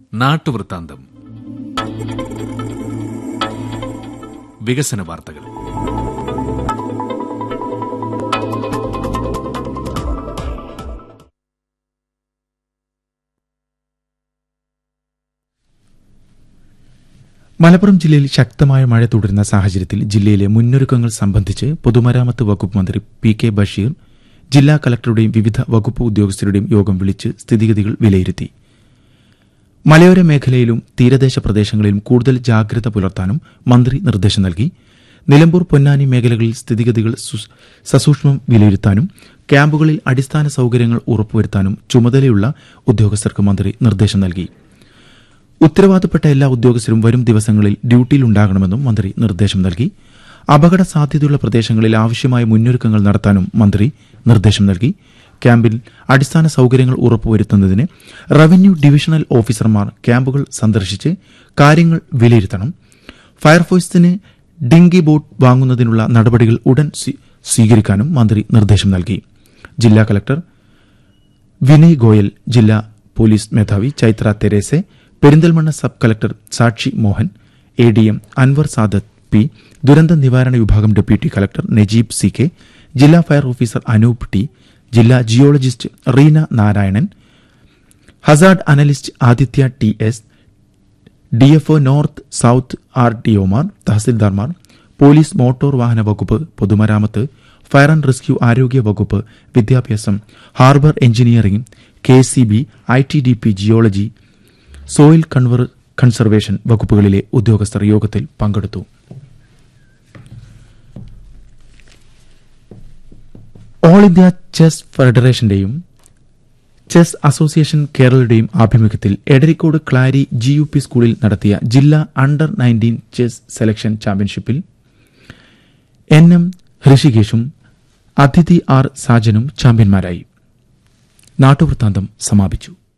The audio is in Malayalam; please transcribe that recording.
നാട്ടുവൃത്താന്തം വികസന വാർത്തകൾ മലപ്പുറം ജില്ലയിൽ ശക്തമായ മഴ തുടരുന്ന സാഹചര്യത്തിൽ ജില്ലയിലെ മുന്നൊരുക്കങ്ങൾ സംബന്ധിച്ച് പൊതുമരാമത്ത് വകുപ്പ് മന്ത്രി പി കെ ബഷീർ ജില്ലാ കലക്ടറുടെയും വിവിധ വകുപ്പ് ഉദ്യോഗസ്ഥരുടെയും യോഗം വിളിച്ച് സ്ഥിതിഗതികൾ വിലയിരുത്തി മലയോര മേഖലയിലും തീരദേശ പ്രദേശങ്ങളിലും കൂടുതൽ ജാഗ്രത പുലർത്താനും മന്ത്രി നിർദ്ദേശം നൽകി നിലമ്പൂർ പൊന്നാനി മേഖലകളിൽ സ്ഥിതിഗതികൾ സു- സസൂക്ഷ്മം വിലയിരുത്താനും ക്യാമ്പുകളിൽ അടിസ്ഥാന സൌകര്യങ്ങൾ ഉറപ്പുവരുത്താനും ചുമതലയുള്ള ഉദ്യോഗസ്ഥർക്ക് മന്ത്രി നിർദ്ദേശം നൽകി ഉത്തരവാദപ്പെട്ട എല്ലാ ഉദ്യോഗസ്ഥരും വരും ദിവസങ്ങളിൽ ഡ്യൂട്ടിയിലുണ്ടാകണമെന്നും മന്ത്രി നിർദ്ദേശം നൽകി അപകട സാധ്യതയുള്ള പ്രദേശങ്ങളിൽ ആവശ്യമായ മുന്നൊരുക്കങ്ങൾ നടത്താനും മന്ത്രി നിർദ്ദേശം നൽകി ക്യാമ്പിൽ അടിസ്ഥാന സൌകര്യങ്ങൾ ഉറപ്പുവരുത്തുന്നതിന് റവന്യൂ ഡിവിഷണൽ ഓഫീസർമാർ ക്യാമ്പുകൾ സന്ദർശിച്ച് കാര്യങ്ങൾ വിലയിരുത്തണം ഫയർഫോഴ്സിന് ഡിങ്കി ബോട്ട് വാങ്ങുന്നതിനുള്ള നടപടികൾ ഉടൻ സ്വീ- സ്വീകരിക്കാനും മന്ത്രി നിർദ്ദേശം നൽകി ജില്ലാ കലക്ടർ വിനയ് ഗോയൽ ജില്ലാ പോലീസ് മേധാവി Chaitra Therese Perinthalmanna sub collector Sakshi Mohan A D M Anwar Sadath P ദുരന്ത നിവാരണ വിഭാഗം deputy collector Najeeb C K ജില്ലാ ഫയർ ഓഫീസർ അനൂപ് ടി ജില്ലാ geologist Reena Narayanan hazard analyst Adithya T S DFO north south R ഡിഒമാർ തഹസിൽദാർമാർ പോലീസ് മോട്ടോർ വാഹന വകുപ്പ് പൊതുമരാമത്ത് ഫയർ ആൻഡ് റെസ്ക്യൂ ആരോഗ്യ വകുപ്പ് വിദ്യാഭ്യാസം harbour engineering K C B I T D P geology soil കൺവർ കൺസർവേഷൻ വകുപ്പുകളിലെ ഉദ്യോഗസ്ഥർ യോഗത്തിൽ പങ്കെടുത്തു ഓൾ ഇന്ത്യ ചെസ് ഫെഡറേഷന്റെയും ചെസ് അസോസിയേഷൻ കേരളയുടെയും ആഭിമുഖ്യത്തിൽ Edarikode Clari G U P സ്കൂളിൽ നടത്തിയ ജില്ലാ അണ്ടർ നയൻറ്റീൻ ചെസ് സെലക്ഷൻ ചാമ്പ്യൻഷിപ്പിൽ എൻ എം ഹൃഷികേഷും അതിഥി ആർ സാജനും ചാമ്പ്യന്മാരായി നാട്ടുവൃത്താന്തം സമാപിച്ചു